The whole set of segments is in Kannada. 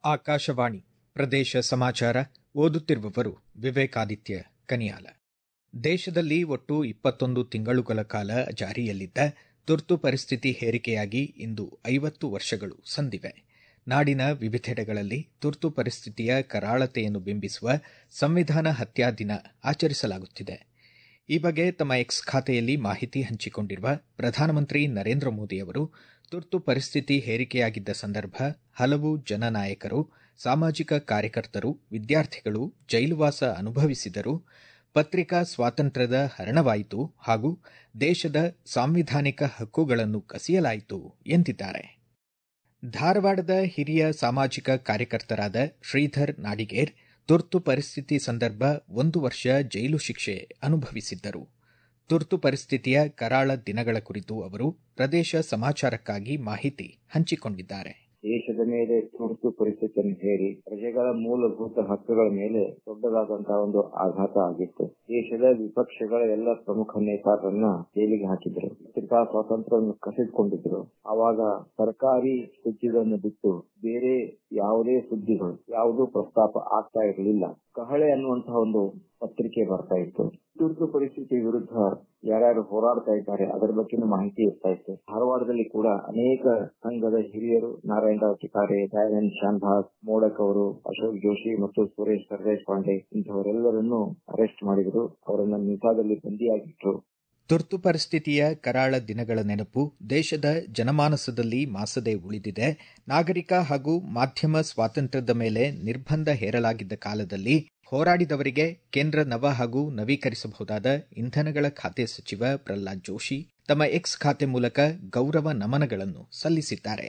ಆಕಾಶವಾಣಿ ಪ್ರದೇಶ ಸಮಾಚಾರ ಓದುತ್ತಿರುವವರು ವಿವೇಕಾದಿತ್ಯ ಕನಿಯಾಲ ದೇಶದಲ್ಲಿ ಒಟ್ಟು ಇಪ್ಪತ್ತೊಂದು ತಿಂಗಳುಗಳ ಕಾಲ ಜಾರಿಯಲ್ಲಿದ್ದ ತುರ್ತು ಪರಿಸ್ಥಿತಿ ಹೇರಿಕೆಯಾಗಿ ಇಂದು ಐವತ್ತು ವರ್ಷಗಳು ಸಂದಿವೆ ನಾಡಿನ ವಿವಿಧೆಡೆಗಳಲ್ಲಿ ತುರ್ತು ಪರಿಸ್ಥಿತಿಯ ಕರಾಳತೆಯನ್ನು ಬಿಂಬಿಸುವ ಸಂವಿಧಾನ ಹತ್ಯಾ ದಿನ ಆಚರಿಸಲಾಗುತ್ತಿದೆ ಈ ಬಗ್ಗೆ ತಮ್ಮ ಎಕ್ಸ್ ಖಾತೆಯಲ್ಲಿ ಮಾಹಿತಿ ಹಂಚಿಕೊಂಡಿರುವ ಪ್ರಧಾನಮಂತ್ರಿ ನರೇಂದ್ರ ಮೋದಿ ಅವರು ತುರ್ತು ಪರಿಸ್ಥಿತಿ ಹೇರಿಕೆಯಾಗಿದ್ದ ಸಂದರ್ಭ ಹಲವು ಜನನಾಯಕರು ಸಾಮಾಜಿಕ ಕಾರ್ಯಕರ್ತರು ವಿದ್ಯಾರ್ಥಿಗಳು ಜೈಲುವಾಸ ಅನುಭವಿಸಿದರು ಪತ್ರಿಕಾ ಸ್ವಾತಂತ್ರ್ಯದ ಹರಣವಾಯಿತು ಹಾಗೂ ದೇಶದ ಸಾಂವಿಧಾನಿಕ ಹಕ್ಕುಗಳನ್ನು ಕಸಿಯಲಾಯಿತು ಎಂದಿದ್ದಾರೆ ಧಾರವಾಡದ ಹಿರಿಯ ಸಾಮಾಜಿಕ ಕಾರ್ಯಕರ್ತರಾದ ಶ್ರೀಧರ್ ನಾಡಿಗೇರ್ ತುರ್ತು ಪರಿಸ್ಥಿತಿ ಸಂದರ್ಭ ಒಂದು ವರ್ಷ ಜೈಲು ಶಿಕ್ಷೆ ಅನುಭವಿಸಿದ್ದರು ತುರ್ತು ಪರಿಸ್ಥಿತಿಯ ಕರಾಳ ದಿನಗಳ ಕುರಿತು ಅವರು ಪ್ರದೇಶ ಸಮಾಚಾರಕ್ಕಾಗಿ ಮಾಹಿತಿ ಹಂಚಿಕೊಂಡಿದ್ದಾರೆ ದೇಶದ ಮೇಲೆ ತುರ್ತು ಪರಿಸ್ಥಿತಿಯನ್ನು ಹೇರಿ ಪ್ರಜೆಗಳ ಮೂಲಭೂತ ಹಕ್ಕುಗಳ ಮೇಲೆ ದೊಡ್ಡದಾದಂತಹ ಒಂದು ಆಘಾತ ಆಗಿತ್ತು ದೇಶದ ವಿಪಕ್ಷಗಳ ಎಲ್ಲ ಪ್ರಮುಖ ನೇತಾರರನ್ನ ಜೈಲಿಗೆ ಹಾಕಿದ್ರು ಪತ್ರಿಕಾ ಸ್ವಾತಂತ್ರ್ಯವನ್ನು ಕಸಿದುಕೊಂಡಿದ್ರು ಆವಾಗ ಸರ್ಕಾರಿ ಸುದ್ದಿಗಳನ್ನು ಬಿಟ್ಟು ಬೇರೆ ಯಾವುದೇ ಸುದ್ದಿಗಳು ಯಾವುದೂ ಪ್ರಸ್ತಾಪ ಆಗ್ತಾ ಇರಲಿಲ್ಲ ಕಹಳೆ ಅನ್ನುವಂತಹ ಒಂದು ಪತ್ರಿಕೆ ಬರ್ತಾ ಇತ್ತು ತುರ್ತು ಪರಿಸ್ಥಿತಿ ವಿರುದ್ಧ ಯಾರ್ಯಾರು ಹೋರಾಡ್ತಾ ಇದ್ದಾರೆ ಅದರ ಬಗ್ಗೆನೂ ಮಾಹಿತಿ ಇರ್ತಾ ಇತ್ತು ಧಾರವಾಡದಲ್ಲಿ ಕೂಡ ಅನೇಕ ಸಂಘದ ಹಿರಿಯರು ನಾರಾಯಣರಾವ್ ಚಿಕಾರೆ ದಯಾನಂದ್ ಶಾನ್ಭಾಗ್ ಮೋಡಕ್ ಅವರು ಅಶೋಕ್ ಜೋಶಿ ಮತ್ತು ಸುರೇಶ್ ಸರ್ದೇಶ್ ಪಾಂಡೆ ಇಂಥವರೆಲ್ಲರನ್ನು ಅರೆಸ್ಟ್ ಮಾಡಿದ್ರು ಅವರನ್ನ ನಿಸಾದಲ್ಲಿ ಬಂದಿಯಾಗಿಟ್ರು ತುರ್ತು ಪರಿಸ್ಥಿತಿಯ ಕರಾಳ ದಿನಗಳ ನೆನಪು ದೇಶದ ಜನಮಾನಸದಲ್ಲಿ ಮಾಸದೆ ಉಳಿದಿದೆ ನಾಗರಿಕ ಹಾಗೂ ಮಾಧ್ಯಮ ಸ್ವಾತಂತ್ರ್ಯದ ಮೇಲೆ ನಿರ್ಬಂಧ ಹೇರಲಾಗಿದ್ದ ಕಾಲದಲ್ಲಿ ಹೋರಾಡಿದವರಿಗೆ ಕೇಂದ್ರ ನವ ಹಾಗೂ ನವೀಕರಿಸಬಹುದಾದ ಇಂಧನಗಳ ಖಾತೆ ಸಚಿವ ಪ್ರಹ್ಲಾದ್ ಜೋಶಿ ತಮ್ಮ ಎಕ್ಸ್ ಖಾತೆ ಮೂಲಕ ಗೌರವ ನಮನಗಳನ್ನು ಸಲ್ಲಿಸಿದ್ದಾರೆ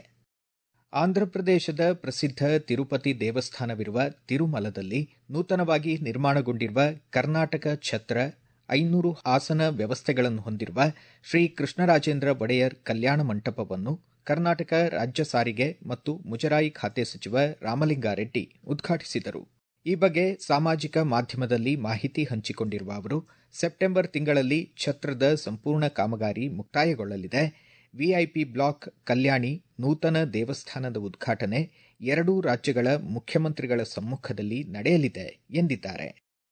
ಆಂಧ್ರಪ್ರದೇಶದ ಪ್ರಸಿದ್ಧ ತಿರುಪತಿ ದೇವಸ್ಥಾನವಿರುವ ತಿರುಮಲದಲ್ಲಿ ನೂತನವಾಗಿ ನಿರ್ಮಾಣಗೊಂಡಿರುವ ಕರ್ನಾಟಕ ಛತ್ರ ಐನೂರು ಆಸನ ವ್ಯವಸ್ಥೆಗಳನ್ನು ಹೊಂದಿರುವ ಶ್ರೀ ಕೃಷ್ಣರಾಜೇಂದ್ರ ಒಡೆಯರ್ ಕಲ್ಯಾಣ ಮಂಟಪವನ್ನು ಕರ್ನಾಟಕ ರಾಜ್ಯ ಸಾರಿಗೆ ಮತ್ತು ಮುಜರಾಯಿ ಖಾತೆ ಸಚಿವ ರಾಮಲಿಂಗಾರೆಡ್ಡಿ ಉದ್ಘಾಟಿಸಿದರು ಈ ಬಗ್ಗೆ ಸಾಮಾಜಿಕ ಮಾಧ್ಯಮದಲ್ಲಿ ಮಾಹಿತಿ ಹಂಚಿಕೊಂಡಿರುವ ಅವರು ಸೆಪ್ಟೆಂಬರ್ ತಿಂಗಳಲ್ಲಿ ಛತ್ರದ ಸಂಪೂರ್ಣ ಕಾಮಗಾರಿ ಮುಕ್ತಾಯಗೊಳ್ಳಲಿದೆ ವಿಐಪಿ ಬ್ಲಾಕ್ ಕಲ್ಯಾಣಿ ನೂತನ ದೇವಸ್ಥಾನದ ಉದ್ಘಾಟನೆ ಎರಡೂ ರಾಜ್ಯಗಳ ಮುಖ್ಯಮಂತ್ರಿಗಳ ಸಮ್ಮುಖದಲ್ಲಿ ನಡೆಯಲಿದೆ ಎಂದಿದ್ದಾರೆ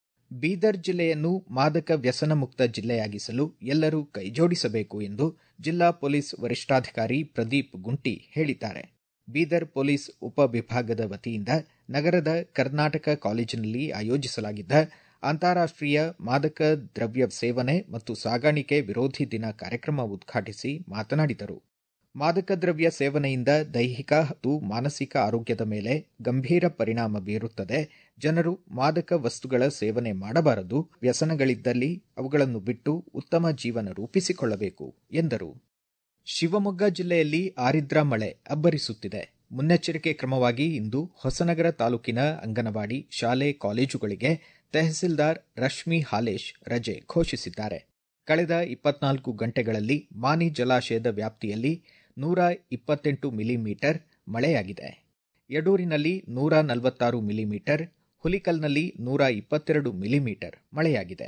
ಬೀದರ್ ಜಿಲ್ಲೆಯನ್ನು ಮಾದಕ ವ್ಯಸನ ಮುಕ್ತ ಜಿಲ್ಲೆಯಾಗಿಸಲು ಎಲ್ಲರೂ ಕೈಜೋಡಿಸಬೇಕು ಎಂದು ಜಿಲ್ಲಾ ಪೊಲೀಸ್ ವರಿಷ್ಠಾಧಿಕಾರಿ ಪ್ರದೀಪ್ ಗುಂಟಿ ಹೇಳಿದ್ದಾರೆ ಬೀದರ್ ಪೊಲೀಸ್ ಉಪವಿಭಾಗದ ವತಿಯಿಂದ ನಗರದ ಕರ್ನಾಟಕ ಕಾಲೇಜಿನಲ್ಲಿ ಆಯೋಜಿಸಲಾಗಿದ್ದ ಅಂತಾರಾಷ್ಟೀಯ ಮಾದಕ ದ್ರವ್ಯ ಸೇವನೆ ಮತ್ತು ಸಾಗಾಣಿಕೆ ವಿರೋಧಿ ದಿನ ಕಾರ್ಯಕ್ರಮ ಉದ್ಘಾಟಿಸಿ ಮಾತನಾಡಿದರು ಮಾದಕ ದ್ರವ್ಯ ಸೇವನೆಯಿಂದ ದೈಹಿಕ ಮತ್ತು ಮಾನಸಿಕ ಆರೋಗ್ಯದ ಮೇಲೆ ಗಂಭೀರ ಪರಿಣಾಮ ಬೀರುತ್ತದೆ ಜನರು ಮಾದಕ ವಸ್ತುಗಳ ಸೇವನೆ ಮಾಡಬಾರದು ವ್ಯಸನಗಳಿದ್ದಲ್ಲಿ ಅವುಗಳನ್ನು ಬಿಟ್ಟು ಉತ್ತಮ ಜೀವನ ರೂಪಿಸಿಕೊಳ್ಳಬೇಕು ಎಂದರು ಶಿವಮೊಗ್ಗ ಜಿಲ್ಲೆಯಲ್ಲಿ ಆರಿದ್ರ ಮಳೆ ಅಬ್ಬರಿಸುತ್ತಿದೆ ಮುನ್ನೆಚ್ಚರಿಕೆ ಕ್ರಮವಾಗಿ ಇಂದು ಹೊಸನಗರ ತಾಲೂಕಿನ ಅಂಗನವಾಡಿ ಶಾಲೆ ಕಾಲೇಜುಗಳಿಗೆ ತಹಸೀಲ್ದಾರ್ ರಶ್ಮಿ ಹಾಲೇಶ್ ರಜೆ ಘೋಷಿಸಿದ್ದಾರೆ ಕಳೆದ ಇಪ್ಪತ್ನಾಲ್ಕು ಗಂಟೆಗಳಲ್ಲಿ ಮಾನಿ ಜಲಾಶಯದ ವ್ಯಾಪ್ತಿಯಲ್ಲಿ ನೂರ ಇಪ್ಪತ್ತೆಂಟು ಮಿಲಿಮೀಟರ್ ಮಳೆಯಾಗಿದೆ ಯಡೂರಿನಲ್ಲಿ ನೂರ ನಲವತ್ತಾರು ಮಿಲಿಮೀಟರ್ ಹುಲಿಕಲ್ನಲ್ಲಿ ನೂರ ಇಪ್ಪತ್ತೆರಡು ಮಿಲಿಮೀಟರ್ ಮಳೆಯಾಗಿದೆ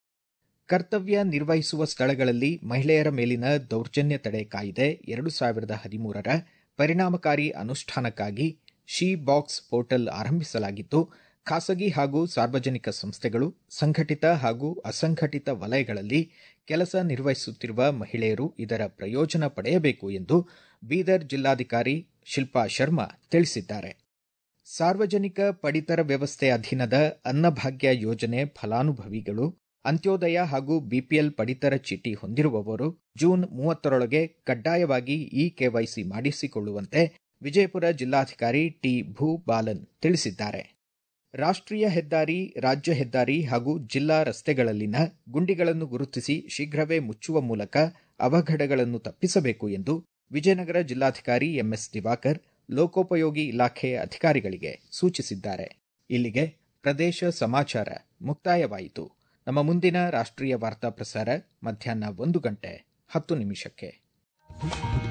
ಕರ್ತವ್ಯ ನಿರ್ವಹಿಸುವ ಸ್ಥಳಗಳಲ್ಲಿ ಮಹಿಳೆಯರ ಮೇಲಿನ ದೌರ್ಜನ್ಯ ತಡೆ ಕಾಯ್ದೆ ಎರಡು ಸಾವಿರದ ಹದಿಮೂರರ ಪರಿಣಾಮಕಾರಿ ಅನುಷ್ಠಾನಕ್ಕಾಗಿ ಶಿ ಬಾಕ್ಸ್ ಪೋರ್ಟಲ್ ಆರಂಭಿಸಲಾಗಿದ್ದು ಖಾಸಗಿ ಹಾಗೂ ಸಾರ್ವಜನಿಕ ಸಂಸ್ಥೆಗಳು ಸಂಘಟಿತ ಹಾಗೂ ಅಸಂಘಟಿತ ವಲಯಗಳಲ್ಲಿ ಕೆಲಸ ನಿರ್ವಹಿಸುತ್ತಿರುವ ಮಹಿಳೆಯರು ಇದರ ಪ್ರಯೋಜನ ಪಡೆಯಬೇಕು ಎಂದು ಬೀದರ್ ಜಿಲ್ಲಾಧಿಕಾರಿ ಶಿಲ್ಪಾ ಶರ್ಮಾ ತಿಳಿಸಿದ್ದಾರೆ ಸಾರ್ವಜನಿಕ ಪಡಿತರ ವ್ಯವಸ್ಥೆ ಅಧೀನದ ಅನ್ನಭಾಗ್ಯ ಯೋಜನೆ ಫಲಾನುಭವಿಗಳು ಅಂತ್ಯೋದಯ ಹಾಗೂ ಬಿಪಿಎಲ್ ಪಡಿತರ ಚೀಟಿ ಹೊಂದಿರುವವರು ಜೂನ್ ಮೂವತ್ತರೊಳಗೆ ಕಡ್ಡಾಯವಾಗಿ ಇ ಕೆವೈಸಿ ಮಾಡಿಸಿಕೊಳ್ಳುವಂತೆ ವಿಜಯಪುರ ಜಿಲ್ಲಾಧಿಕಾರಿ ಟಿ ಭೂ ಬಾಲನ್ ತಿಳಿಸಿದ್ದಾರೆ ರಾಷ್ಟ್ರೀಯ ಹೆದ್ದಾರಿ ರಾಜ್ಯ ಹೆದ್ದಾರಿ ಹಾಗೂ ಜಿಲ್ಲಾ ರಸ್ತೆಗಳಲ್ಲಿನ ಗುಂಡಿಗಳನ್ನು ಗುರುತಿಸಿ ಶೀಘ್ರವೇ ಮುಚ್ಚುವ ಮೂಲಕ ಅವಘಡಗಳನ್ನು ತಪ್ಪಿಸಬೇಕು ಎಂದು ವಿಜಯನಗರ ಜಿಲ್ಲಾಧಿಕಾರಿ ಎಂಎಸ್ ದಿವಾಕರ್ ಲೋಕೋಪಯೋಗಿ ಇಲಾಖೆ ಅಧಿಕಾರಿಗಳಿಗೆ ಸೂಚಿಸಿದ್ದಾರೆ ಇಲ್ಲಿಗೆ ಪ್ರದೇಶ ಸಮಾಚಾರ ಮುಕ್ತಾಯವಾಯಿತು ನಮ್ಮ ಮುಂದಿನ ರಾಷ್ಟ್ರೀಯ ವಾರ್ತಾ ಪ್ರಸಾರ ಮಧ್ಯಾಹ್ನ ಒಂದು ಗಂಟೆ ಹತ್ತು ನಿಮಿಷಕ್ಕೆ